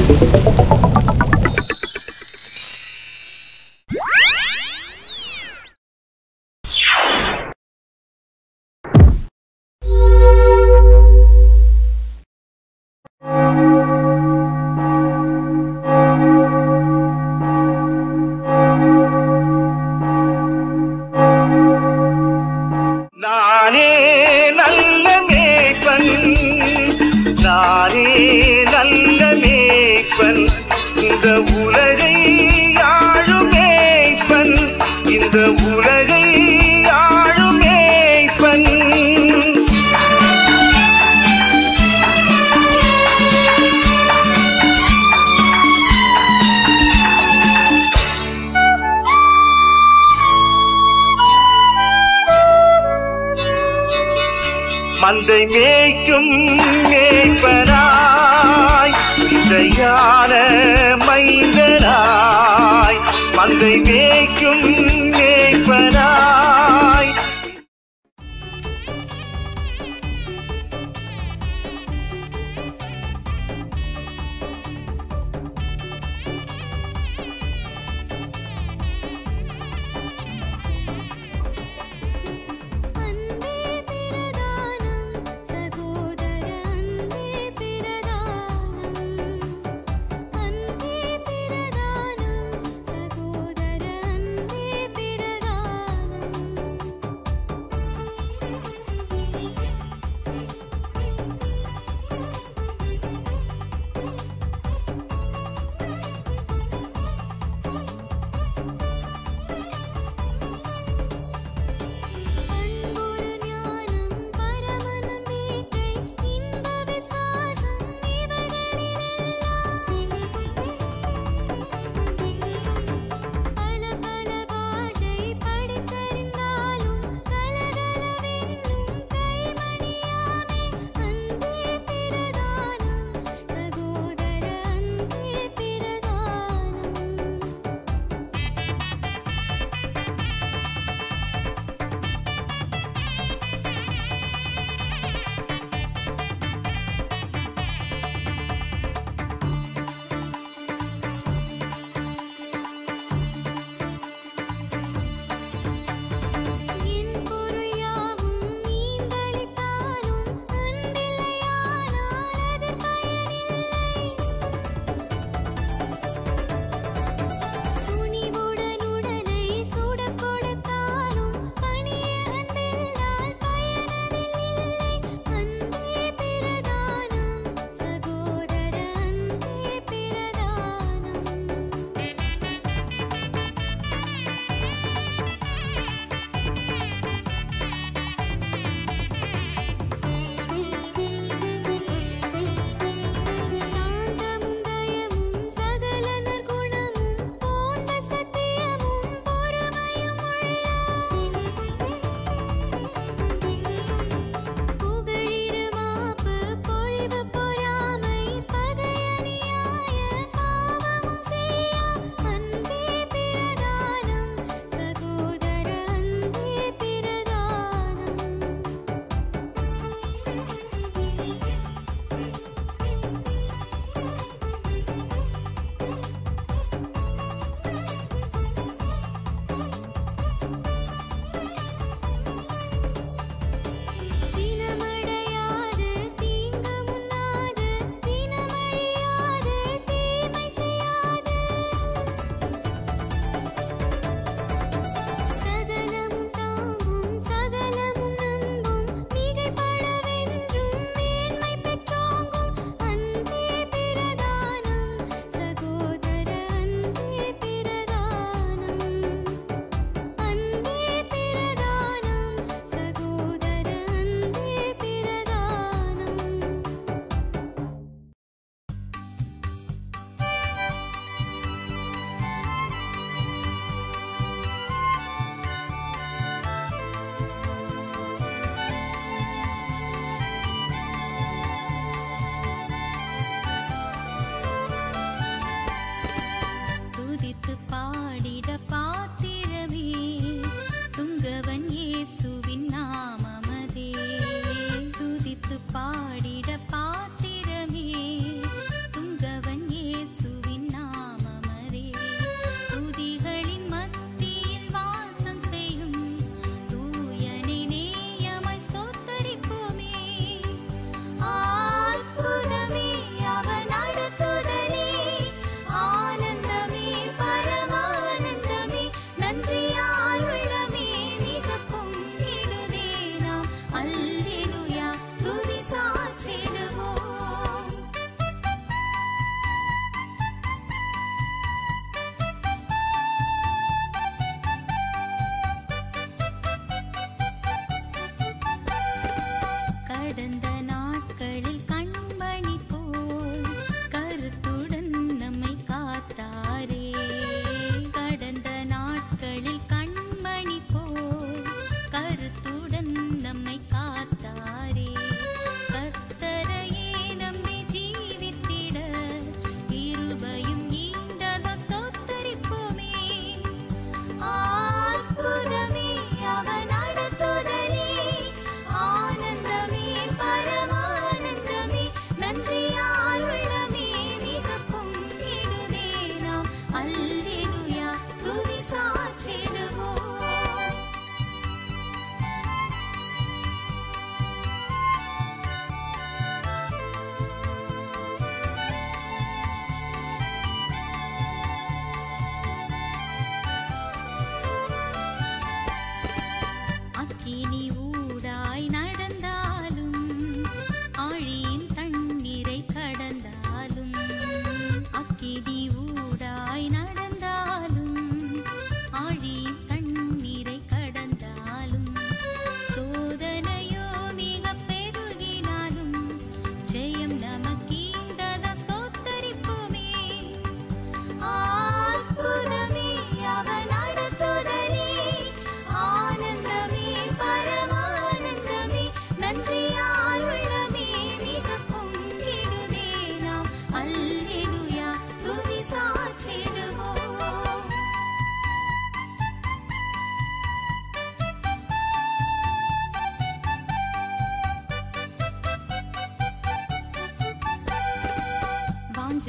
நானே நல்ல மேய்ப்பன் நானே நல்ல மேய்ப்பன் இந்த உலகை ஆளும் மேய்ப்பன் இந்த உலகை ஆளும் மேய்ப்பன் மந்தை மேய்க்கும் மேய்ப்பராய் இசையான மைந்தராய் மந்தை மேய்க்கும் மேய்ப்பராய் அன்பே பிரதானம் சகோதர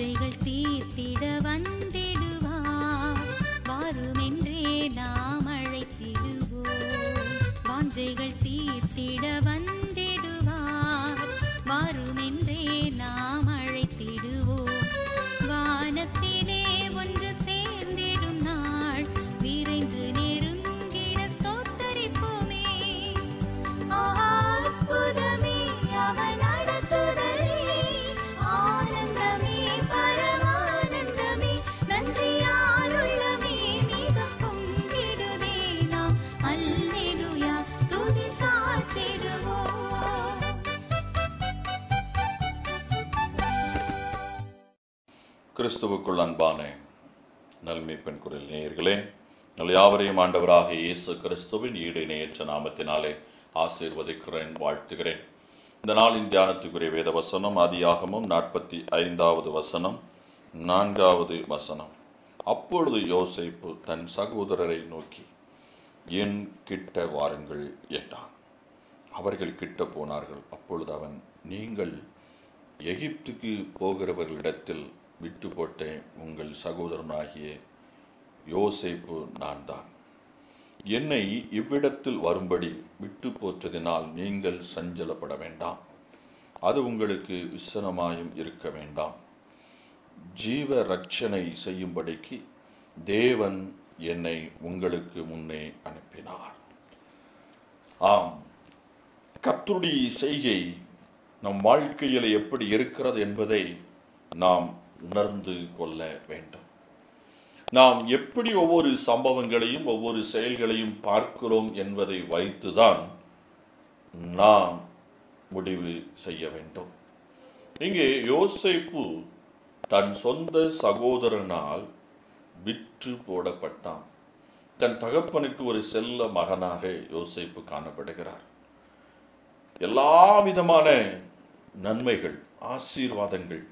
வாஞ்சைகள் தீர்த்திட வந்திடுவார் வாருமென்றே நாம் அழைத்திடுவோம் வாஞ்சைகள் தீர்த்திட வந்திடுவார் வாருமென்றே நாம் அழைத்திடுவோம் வானத்திலே ஒன்று சேர்ந்திடும் நாள் விரைந்து நெருங்கிட ஸ்தோத்தரிப்போமே அற்புதமே அவன் நடத்துதலே ஆனந்தமே பரமானந்தமே நன்றியாலுள்ளமே மிக பொங்கிடுதே நாம் அல்லேலூயா துதி சாற்றிடுவோம் கிறிஸ்துவுக்குள் அன்பான நல்மை பெண் குரல் நேயர்களே உங்கள் யாவரையும் ஆண்டவராக இயேசு கிறிஸ்துவின் ஈடு இணையற்ற நாமத்தினாலே ஆசீர்வதிக்கிறேன் வாழ்த்துகிறேன் இந்த நாளின் தியானத்துக்குரிய வேத வசனம் ஆதியாகமும் நாற்பத்தி ஐந்தாவது வசனம் நான்காவது வசனம் அப்பொழுது யோசேப்பு தன் சகோதரரை நோக்கி என் கிட்ட வாருங்கள் என்றான் அவர்கள் கிட்ட போனார்கள் அப்பொழுது அவன் நீங்கள் எகிப்துக்கு போகிறவர்களிடத்தில் விட்டு போட்ட உங்கள் சகோதரனாகிய யோசேப்பு நான் தான் என்னை இவ்விடத்தில் வரும்படி விட்டு போற்றதினால் நீங்கள் சஞ்சலப்பட வேண்டாம் அது உங்களுக்கு விசனமாயும் இருக்க வேண்டாம் ஜீவ ரட்சணை செய்யும்படிக்கு தேவன் என்னை உங்களுக்கு முன்னே அனுப்பினார் ஆம் கர்த்தருடைய செய்கை நம் வாழ்க்கையில் எப்படி இருக்கிறது என்பதை நாம் உணர்ந்து கொள்ள வேண்டும் நாம் எப்படி ஒவ்வொரு சம்பவங்களையும் ஒவ்வொரு செயல்களையும் பார்க்கிறோம் என்பதை வைத்துதான் நாம் முடிவு செய்ய வேண்டும் இங்கே யோசேப்பு தன் சொந்த சகோதரனால் விற்று போடப்பட்டான் தன் தகப்பனுக்கு ஒரு செல்ல மகனாக யோசேப்பு காணப்படுகிறார் எல்லா விதமான நன்மைகள் ஆசீர்வாதங்கள்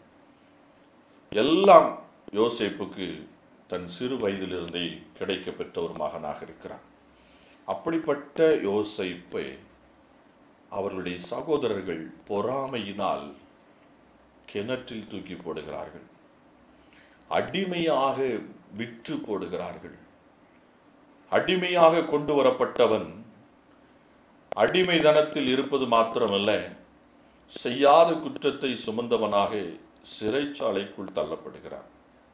எல்லாம் யோசேப்புக்கு தன் சிறு வயதிலிருந்தே கிடைக்க பெற்ற ஒரு மகனாக இருக்கிறார் அப்படிப்பட்ட யோசேப்பை அவர்களுடைய சகோதரர்கள் பொறாமையினால் கிணற்றில் தூக்கி போடுகிறார்கள் அடிமையாக விற்று போடுகிறார்கள் அடிமையாக கொண்டு வரப்பட்டவன் அடிமைதனத்தில் இருப்பது மாத்திரமல்ல செய்யாத குற்றத்தை சுமந்தவனாக சிறைச்சாலைக்குள் தள்ளப்படுகிறார்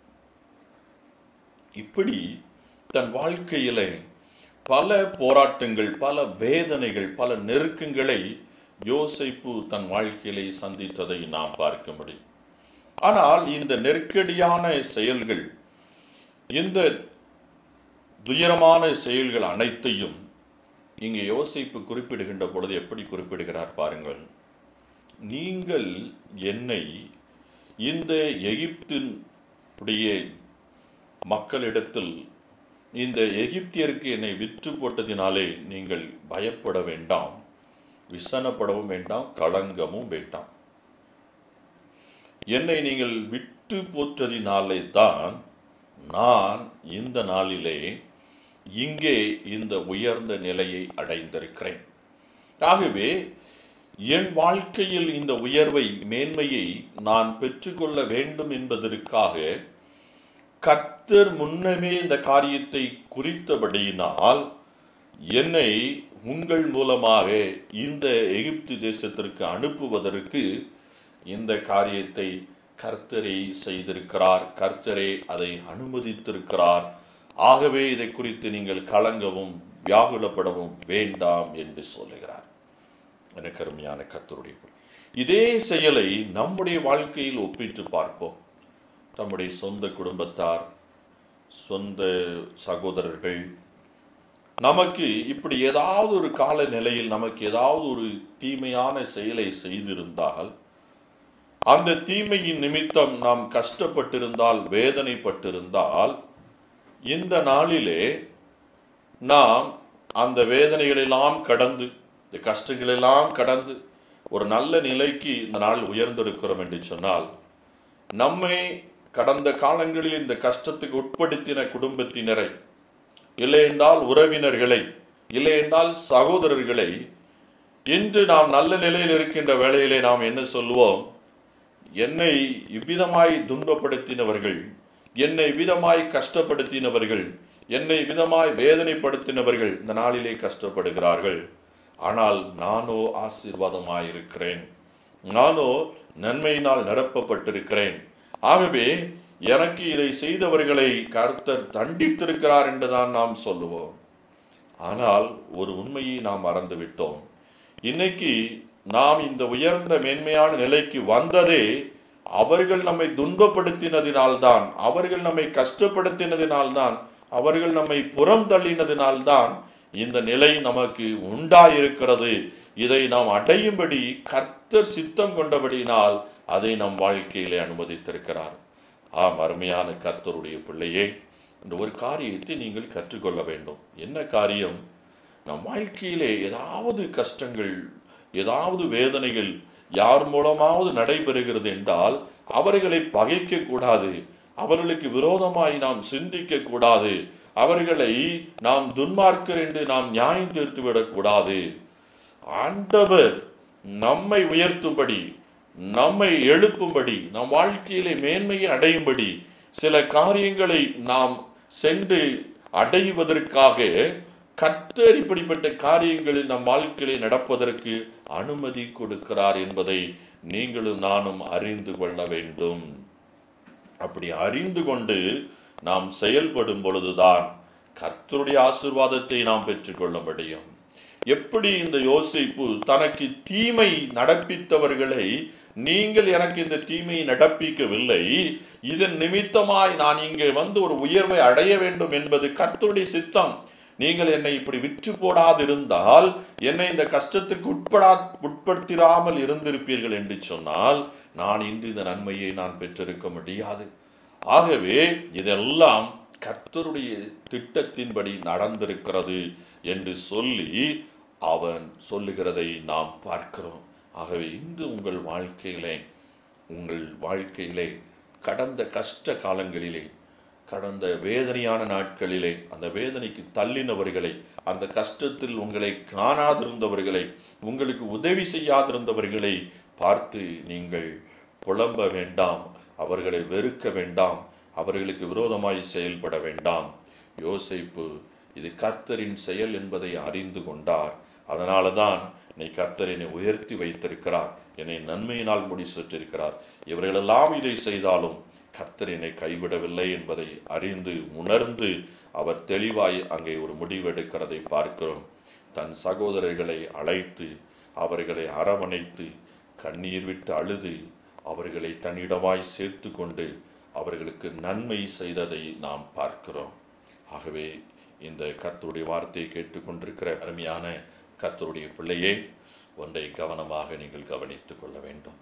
இப்படி தன் வாழ்க்கையிலே பல போராட்டங்கள் பல வேதனைகள் பல நெருக்கங்களை யோசைப்பு தன் வாழ்க்கையிலே சந்தித்ததை நாம் பார்க்க முடியும் ஆனால் இந்த நெருக்கடியான செயல்கள் இந்த துயரமான செயல்கள் அனைத்தையும் இங்கே யோசிப்பு குறிப்பிடுகின்ற பொழுது எப்படி குறிப்பிடுகிறார் பாருங்கள் நீங்கள் என்னை இந்த எகிப்தின் உடைய மக்களிடத்தில் இந்த எகிப்தியருக்கு என்னை விற்று போட்டதினாலே நீங்கள் பயப்பட வேண்டாம் விசனப்படவும் வேண்டாம் களங்கமும் வேண்டாம் என்னை நீங்கள் விட்டு போற்றதினாலே தான் நான் இந்த நாளிலே இங்கே இந்த உயர்ந்த நிலையை அடைந்திருக்கிறேன் ஆகவே என் வாழ்க்கையில் இந்த உயர்வை மேன்மையை நான் பெற்றுக்கொள்ள வேண்டும் என்பதற்காக கர்த்தர் முன்னமே இந்த காரியத்தை குறித்தபடியினால் என்னை உங்கள் மூலமாக இந்த எகிப்து தேசத்திற்கு அனுப்புவதற்கு இந்த காரியத்தை கர்த்தரே செய்திருக்கிறார் கர்த்தரே அதை அனுமதித்திருக்கிறார் ஆகவே இதை குறித்து நீங்கள் கலங்கவும் வியாகுலப்படவும் வேண்டாம் என்று சொல்லுகிறார் எனக்கு அருமையான கர்த்தருடைய பிள்ளை. இதே செயலை நம்முடைய வாழ்க்கையில் ஒப்பிட்டு பார்ப்போம் நம்முடைய சொந்த குடும்பத்தார் சொந்த சகோதரர்கள் நமக்கு இப்படி ஏதாவது ஒரு கால நிலையில் நமக்கு ஏதாவது ஒரு தீமையான செயலை செய்திருந்தால் அந்த தீமையின் நிமித்தம் நாம் கஷ்டப்பட்டிருந்தால் வேதனைப்பட்டிருந்தால் இந்த நாளிலே நாம் அந்த வேதனைகளெல்லாம் கடந்து இந்த கஷ்டங்களெல்லாம் கடந்து ஒரு நல்ல நிலைக்கு இந்த நாள் உயர்ந்திருக்கிறோம் என்று சொன்னால் நம்மை கடந்த காலங்களில் இந்த கஷ்டத்துக்கு உட்படுத்தின குடும்பத்தினரை இல்லை என்றால் உறவினர்களை இல்லை என்றால் சகோதரர்களை இன்று நாம் நல்ல நிலையில் இருக்கின்ற வேளையிலே நாம் என்ன சொல்லுவோம் என்னை இவ்விதமாய் துன்பப்படுத்தினவர்கள் என்னை விதமாய் கஷ்டப்படுத்தினவர்கள் என்னை விதமாய் வேதனைப்படுத்தினவர்கள் இந்த நாளிலே கஷ்டப்படுகிறார்கள் ஆனால் நானோ ஆசீர்வாதமாயிருக்கிறேன் நானோ நன்மையினால் நிரப்பப்பட்டிருக்கிறேன் ஆகவே எனக்கு இதை செய்தவர்களை கர்த்தர் தண்டித்திருக்கிறார் என்றுதான் நாம் சொல்லுவோம் ஆனால் ஒரு உண்மையை நாம் மறந்துவிட்டோம் இன்னைக்கு நாம் இந்த உயர்ந்த மேன்மையான நிலைக்கு வந்ததே அவர்கள் நம்மை துன்பப்படுத்தினதினால்தான் அவர்கள் நம்மை கஷ்டப்படுத்தினதினால்தான் அவர்கள் நம்மை புறம் தள்ளினதினால்தான் இந்த நிலை நமக்கு உண்டாயிருக்கிறது இதை நாம் அடையும்படி கர்த்தர் சித்தம் கொண்டபடியினால் அதை நம் வாழ்க்கையிலே அனுமதித்திருக்கிறார் ஆம் அருமையான கர்த்தருடைய பிள்ளையே இந்த ஒரு காரியத்தை நீங்கள் கற்றுக்கொள்ள வேண்டும் என்ன காரியம் நம் வாழ்க்கையிலே ஏதாவது கஷ்டங்கள் ஏதாவது வேதனைகள் யார் மூலமாவது நடைபெறுகிறது என்றால் அவர்களை பகைக்க கூடாது அவர்களுக்கு விரோதமாய் நாம் சிந்திக்க கூடாது அவர்களை நாம் துன்மார்க்கர் என்று நாம் நியாயம் தீர்த்து விடக்கூடாது ஆண்டவர் நம்மை உயர்த்தும்படி நம்மை எழுப்பும்படி நம் வாழ்க்கையிலே மேன்மையை அடையும்படி சில காரியங்களை நாம் சென்று அடைவதற்காக கர்த்தர் இப்படிப்பட்ட காரியங்களில் நம் வாழ்க்கையிலே நடப்பதற்கு அனுமதி கொடுக்கிறார் என்பதை நீங்களும் நானும் அறிந்து கொள்ள வேண்டும் அப்படி அறிந்து கொண்டு நாம் செயல்படும் பொழுதுதான் கர்த்தருடைய ஆசீர்வாதத்தை நாம் பெற்றுக்கொள்ள முடியும் எப்படி இந்த யோசிப்பு தனக்கு தீமை நடப்பித்தவர்களை நீங்கள் எனக்கு இந்த தீமையை நடப்பிக்கவில்லை இதன் நிமித்தமாய் நான் இங்கே வந்து ஒரு உயர்வை அடைய வேண்டும் என்பது கர்த்தருடைய சித்தம் நீங்கள் என்னை இப்படி விற்று போடாதிருந்தால் என்னை இந்த கஷ்டத்துக்கு உட்படா உட்படுத்திராமல் இருந்திருப்பீர்கள் என்று சொன்னால் நான் இன்று இந்த நன்மையை நான் பெற்றிருக்க முடியாது ஆகவே இதெல்லாம் கர்த்தருடைய திட்டத்தின்படி நடந்திருக்கிறது என்று சொல்லி அவன் சொல்லுகிறதை நாம் பார்க்கிறோம் ஆகவே இன்று உங்கள் வாழ்க்கையிலே உங்கள் வாழ்க்கையிலே கடந்த கஷ்ட காலங்களிலே கடந்த வேதனையான நாட்களிலே அந்த வேதனைக்கு தள்ளினவர்களை அந்த கஷ்டத்தில் உங்களை காணாதிருந்தவர்களை உங்களுக்கு உதவி செய்யாதிருந்தவர்களை பார்த்து நீங்கள் புலம்ப வேண்டாம் அவர்களை வெறுக்க வேண்டாம் அவர்களுக்கு விரோதமாய் செயல்பட வேண்டாம் யோசிப்பு இது கர்த்தரின் செயல் என்பதை அறிந்து கொண்டார் அதனால தான் என்னை கர்த்தர் என்னை உயர்த்தி வைத்திருக்கிறார் என்னை நன்மையினால் முடிசூற்றிருக்கிறார் இவர்களெல்லாம் இதை செய்தாலும் கர்த்தர் என்னை கைவிடவில்லை என்பதை அறிந்து உணர்ந்து அவர் தெளிவாய் அங்கே ஒரு முடிவெடுக்கிறதை பார்க்கிறோம் தன் சகோதரர்களை அழைத்து அவர்களை அரவணைத்து கண்ணீர் விட்டு அழுது அவர்களை தன்னிடமாய் சேர்த்து கொண்டு அவர்களுக்கு நன்மை செய்ததை நாம் பார்க்கிறோம் ஆகவே இந்த கர்த்தருடைய வார்த்தையை கேட்டுக்கொண்டிருக்கிற அருமையான கர்த்தருடைய பிள்ளையே ஒன்றை கவனமாக நீங்கள் கவனித்துக் கொள்ள வேண்டும்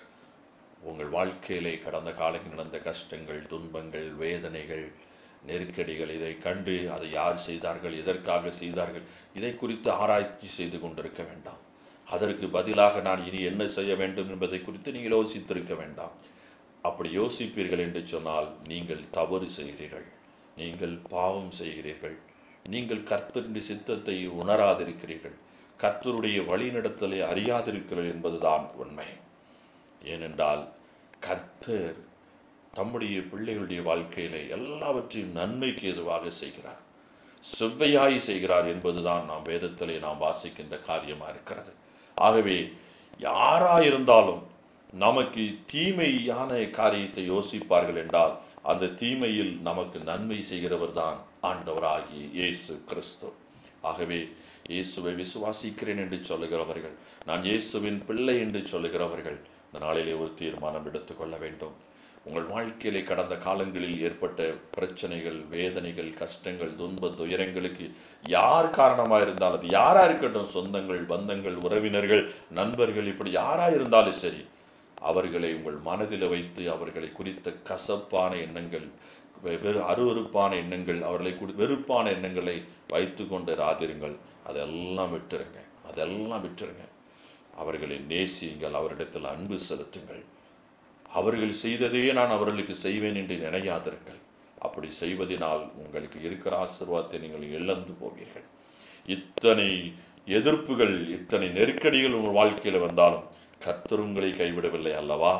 உங்கள் வாழ்க்கையிலே கடந்த காலங்களில் நடந்த கஷ்டங்கள் துன்பங்கள் வேதனைகள் நெருக்கடிகள் இதை கண்டு அதை யார் செய்தார்கள் எதற்காக செய்தார்கள் இதை குறித்து ஆராய்ச்சி செய்து கொண்டிருக்க வேண்டாம் அதற்கு பதிலாக நான் இனி என்ன செய்ய வேண்டும் என்பதை குறித்து நீங்கள் யோசித்திருக்க வேண்டாம் அப்படி யோசிப்பீர்கள் என்று சொன்னால் நீங்கள் தவறு செய்கிறீர்கள் நீங்கள் பாவம் செய்கிறீர்கள் நீங்கள் கர்த்தருடைய சித்தத்தை உணராதிருக்கிறீர்கள் கர்த்தருடைய வழிநடத்தலை அறியாதிருக்கிறீர்கள் என்பதுதான் உண்மை ஏனென்றால் கர்த்தர் தம்முடைய பிள்ளைகளுடைய வாழ்க்கையிலே எல்லாவற்றையும் நன்மைக்கு எதுவாக செய்கிறார் செவ்வையாய் செய்கிறார் என்பதுதான் நாம் வேதத்திலே நாம் வாசிக்கின்ற காரியமாக இருக்கிறது ஆகவே யாராயிருந்தாலும் நமக்கு தீமையான காரியத்தை யோசிப்பார்கள் என்றால் அந்த தீமையில் நமக்கு நன்மை செய்கிறவர் தான் ஆண்டவராகிய இயேசு கிறிஸ்து ஆகவே இயேசுவை விசுவாசிக்கிறேன் என்று சொல்லுகிறவர்கள் நான் இயேசுவின் பிள்ளை என்று சொல்லுகிறவர்கள் இந்த நாளிலே ஒரு தீர்மானம் எடுத்துக்கொள்ள வேண்டும் உங்கள் வாழ்க்கையிலே கடந்த காலங்களில் ஏற்பட்ட பிரச்சனைகள் வேதனைகள் கஷ்டங்கள் துன்ப துயரங்களுக்கு யார் காரணமாக இருந்தாலும் அது யாரா இருக்கட்டும் சொந்தங்கள் பந்தங்கள் உறவினர்கள் நண்பர்கள் இப்படி யாரா இருந்தாலும் சரி அவர்களை உங்கள் மனதில் வைத்து அவர்களை குறித்த கசப்பான எண்ணங்கள் வெ- வெறு அருவருப்பான எண்ணங்கள் அவர்களை குறி வெறுப்பான எண்ணங்களை வைத்து கொண்டு ராதிருங்கள் அதெல்லாம் விட்டுருங்க அதெல்லாம் விட்டுருங்க அவர்களை நேசியுங்கள் அவரிடத்தில் அன்பு செலுத்துங்கள் அவர்கள் செய்ததையே நான் அவர்களுக்கு செய்வேன் என்று நினையாதிருங்கள் அப்படி செய்வதனால் உங்களுக்கு இருக்கிற ஆசீர்வாதத்தை நீங்கள் இழந்து போவீர்கள் இத்தனை எதிர்ப்புகள் இத்தனை நெருக்கடிகள் உங்கள் வாழ்க்கையில் வந்தாலும் கர்த்தர் உங்களை கைவிடவில்லை அல்லவா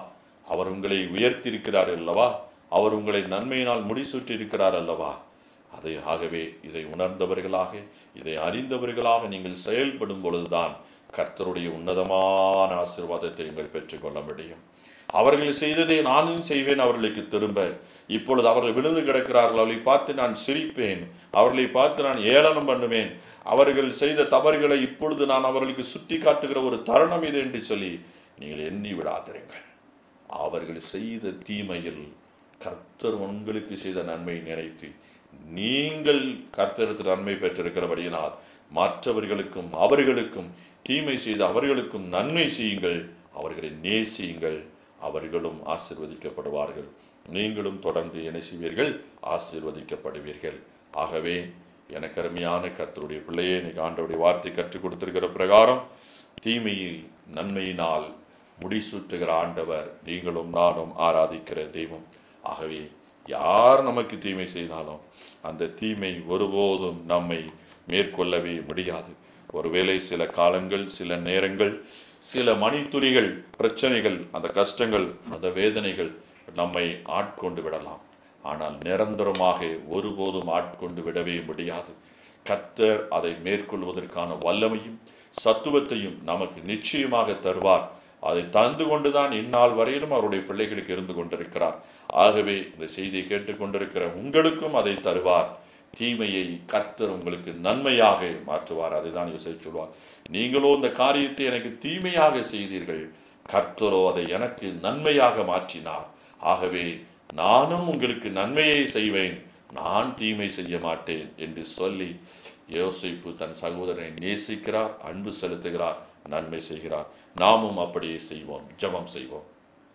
அவர் உங்களை உயர்த்தியிருக்கிறார் அல்லவா அவர் உங்களை நன்மையினால் முடிசூட்டி இருக்கிறார் அல்லவா அதை ஆகவே இதை உணர்ந்தவர்களாக இதை அறிந்தவர்களாக நீங்கள் செயல்படும் பொழுதுதான் கர்த்தருடைய உன்னதமான ஆசீர்வாதத்தை நீங்கள் பெற்றுக்கொள்ள முடியும் அவர்கள் செய்ததை நானும் செய்வேன் அவர்களுக்கு திரும்ப இப்பொழுது அவர்கள் விழுந்து கிடக்கிறார்கள் அவர்களை பார்த்து நான் சிரிப்பேன் அவர்களை பார்த்து நான் ஏளனம் பண்ணுவேன் அவர்கள் செய்த தவறுகளை இப்பொழுது நான் அவர்களுக்கு சுட்டி காட்டுகிற ஒரு தருணம் இது என்று சொல்லி நீங்கள் எண்ணி விடாதிருங்கள் அவர்கள் செய்த தீமையில் கர்த்தர் உங்களுக்கு செய்த நன்மை நினைத்து நீங்கள் கர்த்தருக்கு நன்மை பெற்றிருக்கிறபடியினால் மற்றவர்களுக்கும் அவர்களுக்கும் தீமை செய்த அவர்களுக்கும் நன்மை செய்யுங்கள் அவர்களை நேசியுங்கள் அவர்களும் ஆசிர்வதிக்கப்படுவார்கள் நீங்களும் தொடர்ந்து என்ன செய்வீர்கள் ஆசிர்வதிக்கப்படுவீர்கள் ஆகவே எனக்கு அருமையான கர்த்தருடைய பிள்ளையே இன்னைக்கு ஆண்டவருடைய வார்த்தை கற்றுக் கொடுத்திருக்கிற பிரகாரம் தீமையை நன்மையினால் முடிசூட்டுகிற ஆண்டவர் நீங்களும் நானும் ஆராதிக்கிற தெய்வம் ஆகவே யார் நமக்கு தீமை செய்தாலும் அந்த தீமை ஒருபோதும் நம்மை மேற்கொள்ளவே முடியாது ஒருவேளை சில காலங்கள் சில நேரங்கள் சில மணித்துளிகள் பிரச்சனைகள் அந்த கஷ்டங்கள் அந்த வேதனைகள் நம்மை ஆட்கொண்டு விடலாம் ஆனால் நிரந்தரமாக ஒருபோதும் ஆட்கொண்டு விடவே முடியாது கர்த்தர் அதை மேற்கொள்வதற்கான வல்லமையும் சத்துவத்தையும் நமக்கு நிச்சயமாக தருவார் அதை தந்து கொண்டுதான் இந்நாள் வரையிலும் அவருடைய பிள்ளைகளுக்கு இருந்து கொண்டிருக்கிறார் ஆகவே இந்த செய்தியை கேட்டுக்கொண்டிருக்கிற உங்களுக்கும் அதை தருவார் தீமையை கர்த்தர் உங்களுக்கு நன்மையாக மாற்றுவார் அதுதான் யோசிச்சு சொல்வார் நீங்களோ இந்த காரியத்தை எனக்கு தீமையாக செய்தீர்கள் கர்த்தரோ அதை எனக்கு நன்மையாக மாற்றினார் ஆகவே நானும் உங்களுக்கு நன்மையை செய்வேன் நான் தீமை செய்ய மாட்டேன் என்று சொல்லி யோசிப்பு தன் சகோதரனை நேசிக்கிறார் அன்பு செலுத்துகிறார் நன்மை செய்கிறார் நாமும் அப்படியே செய்வோம் ஜெபம் செய்வோம்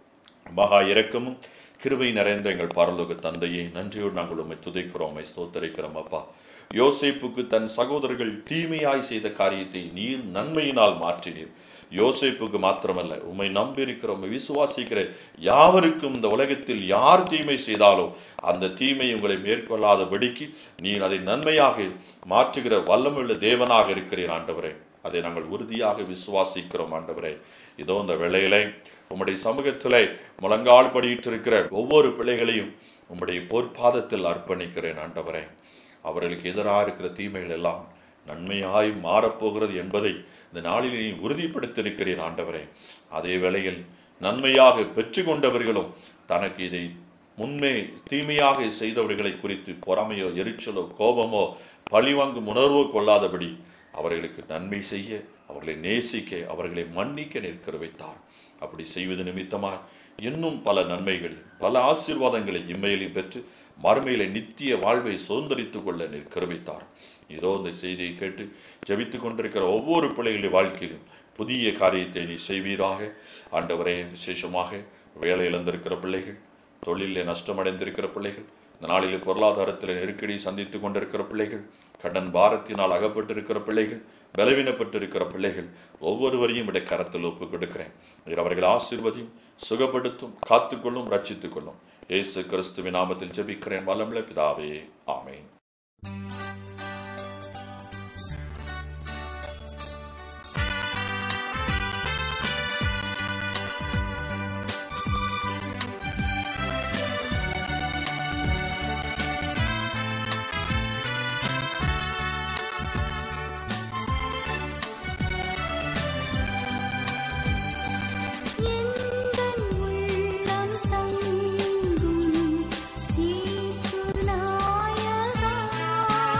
மகா இரக்கமும் கிருபை நிறைந்த எங்கள் பரலோக தந்தையே நன்றியோடு நாங்கள் உம்மை துதைக்கிறோம் உம்மை ஸ்தோத்தரிக்கிறோம் அப்பா யோசேப்புக்கு தன் சகோதரர்கள் தீமையாய் செய்த காரியத்தை நீர் நன்மையினால் மாற்றினீர் யோசேப்புக்கு மாத்திரமல்ல உம்மை நம்பியிருக்கிற உம்மை விசுவாசிக்கிற யாவருக்கும் இந்த உலகத்தில் யார் தீமை செய்தாலோ அந்த தீமை உங்களை மேற்கொள்ளாதபடிக்கு நீர் அதை நன்மையாக மாற்றுகிற வல்லமுள்ள தேவனாக இருக்கிறீர் ஆண்டவரே அதை நாங்கள் உறுதியாக விசுவாசிக்கிறோம் ஆண்டவரே இதோ இந்த வேளையிலே உம்முடைய சமூகத்திலே முழங்கால் படியிட்டு இருக்கிற ஒவ்வொரு பிள்ளைகளையும் உம்முடைய பொற்பாதத்தில் அர்ப்பணிக்கிறேன் ஆண்டவரே அவர்களுக்கு எதிராக இருக்கிற தீமைகள் எல்லாம் நன்மையாய் மாறப்போகிறது என்பதை இந்த நாளில் நீ உறுதிப்படுத்தியிருக்கிறீர் ஆண்டவரே அதே வேளையில் நன்மையாக பெற்று கொண்டவர்களும் தனக்கு இதை முன்மே தீமையாக செய்தவர்களை குறித்து பொறாமையோ எரிச்சலோ கோபமோ பழிவாங்கும் உணர்வோ கொள்ளாதபடி அவர்களுக்கு நன்மை செய்ய அவர்களை நேசிக்க அவர்களை மன்னிக்க நிற்கிற வைத்தார் அப்படி செய்வது நிமித்தமாக இன்னும் பல நன்மைகள் பல ஆசீர்வாதங்களை இம்மையிலையும் பெற்று மறுமையில நித்திய வாழ்வை சுதந்திரித்துக் கொள்ள நிற்கிற வைத்தார் இதோ இந்த செய்தியை கேட்டு ஜெபித்துக் கொண்டிருக்கிற ஒவ்வொரு பிள்ளைகளுடைய வாழ்க்கையிலும் புதிய காரியத்தை நீ செய்வீராக ஆண்டவரே விசேஷமாக வேலை இழந்திருக்கிற பிள்ளைகள் தொழிலில் நஷ்டமடைந்திருக்கிற பிள்ளைகள் இந்த நாளில் பொருளாதாரத்தில் நெருக்கடி சந்தித்துக் கொண்டிருக்கிற பிள்ளைகள் கடன் பாரத்தினால் அகப்பட்டிருக்கிற பிள்ளைகள் பலவீனப்பட்டிருக்கிற பிள்ளைகள் ஒவ்வொருவரையும் இடைய கரத்தில் ஒப்பு கொடுக்கிறேன் நீர் அவர்கள் ஆசீர்வதியும் சுகப்படுத்தும் காத்துக்கொள்ளும் ரட்சித்துக் கொள்ளும் இயேசு கிறிஸ்துவின் நாமத்தில் ஜெபிக்கிறேன் வல்லமுள்ள பிதாவே ஆமென் எந்தன் உள்ளம் தங்கும் இயேசு நாயகா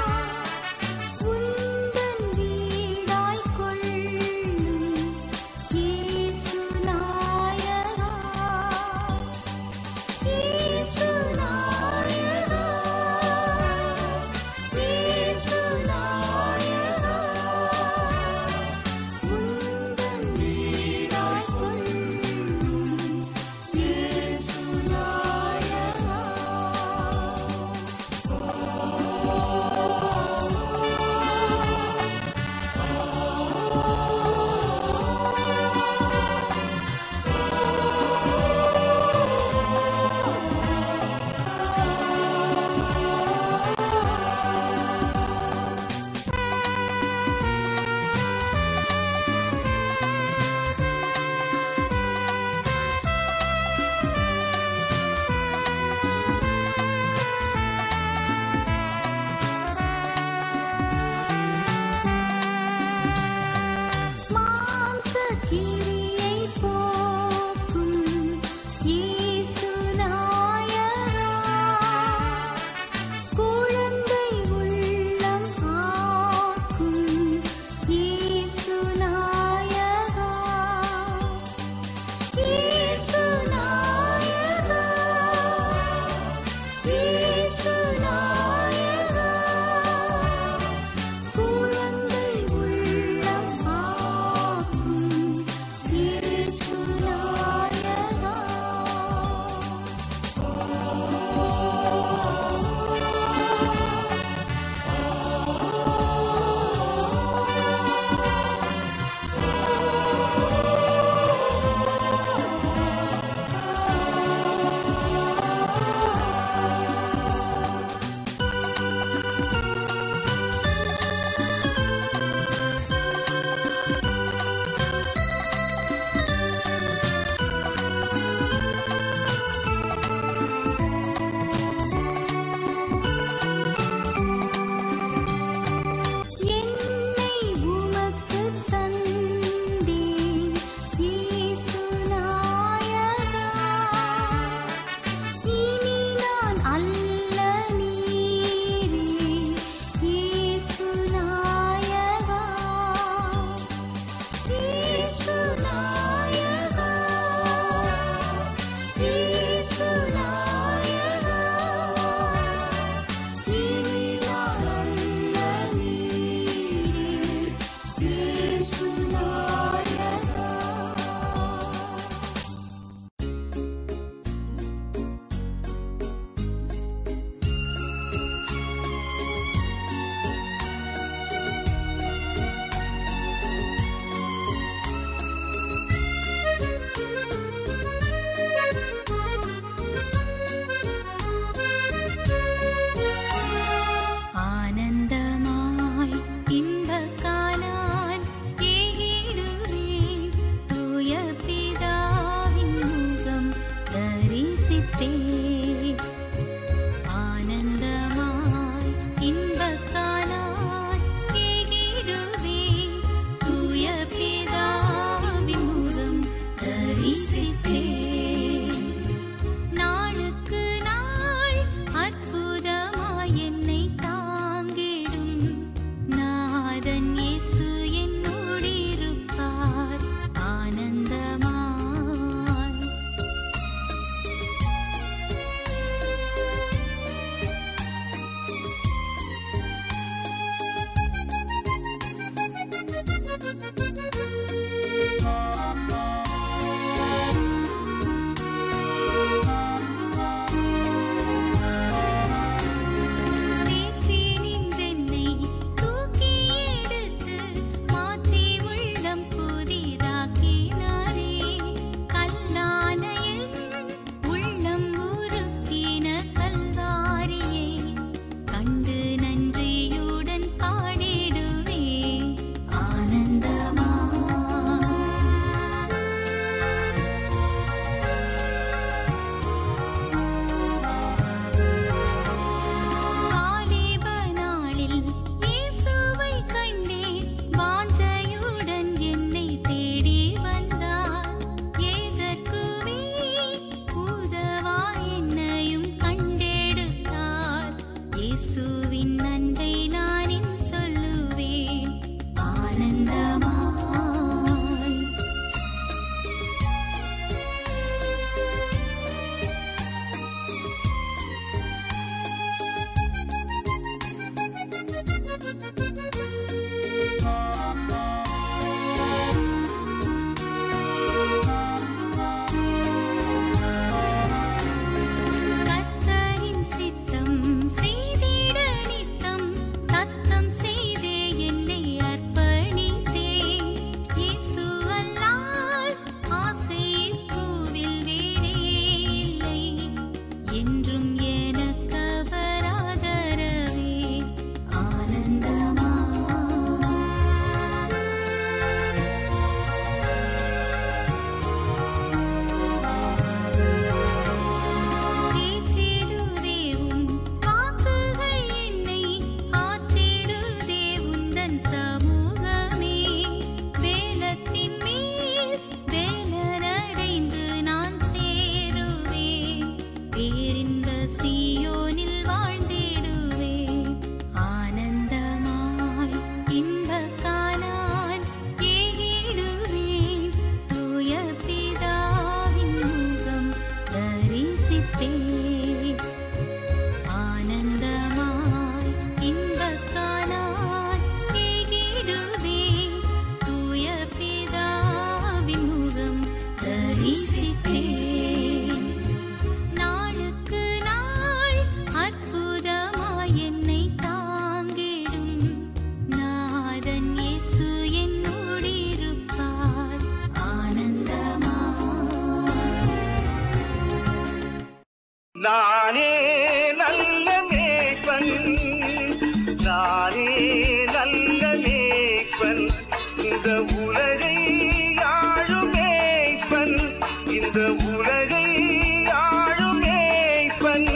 நானே நல்ல மேய்ப்பன் நானே நல்ல மேய்ப்பன் இந்த உலகை ஆளும் மேய்ப்பன் இந்த உலகை ஆளும் மேய்ப்பன்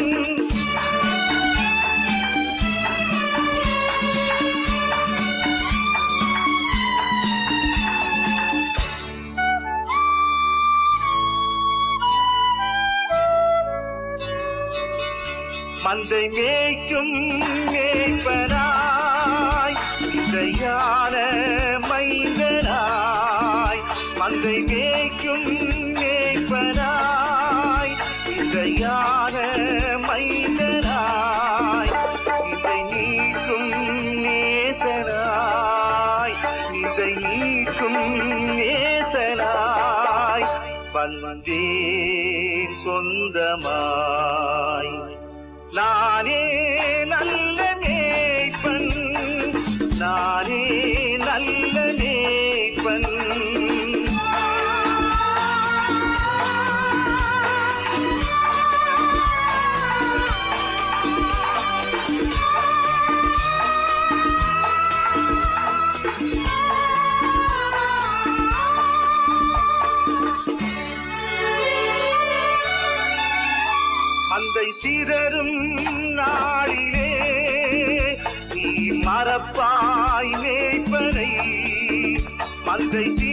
மந்தை மேய்க்கும் மேய்ப்பனாய் இசையான மைந்தனாய் மந்தை மேய்க்கும் மேய்ப்பனாய் இசையான மைந்தனாய் இதை நீக்கும் நேசனாய் இதை நீக்கும் நேசனாய் வந்தேன் சொந்தமாய் நானே நல்ல மேய்ப்பன் நானே நல்ல மேய்ப்பன் மந்தை சிதறும் நாளிலே நீ மறப்பாய் மேய்ப்பனை மந்தை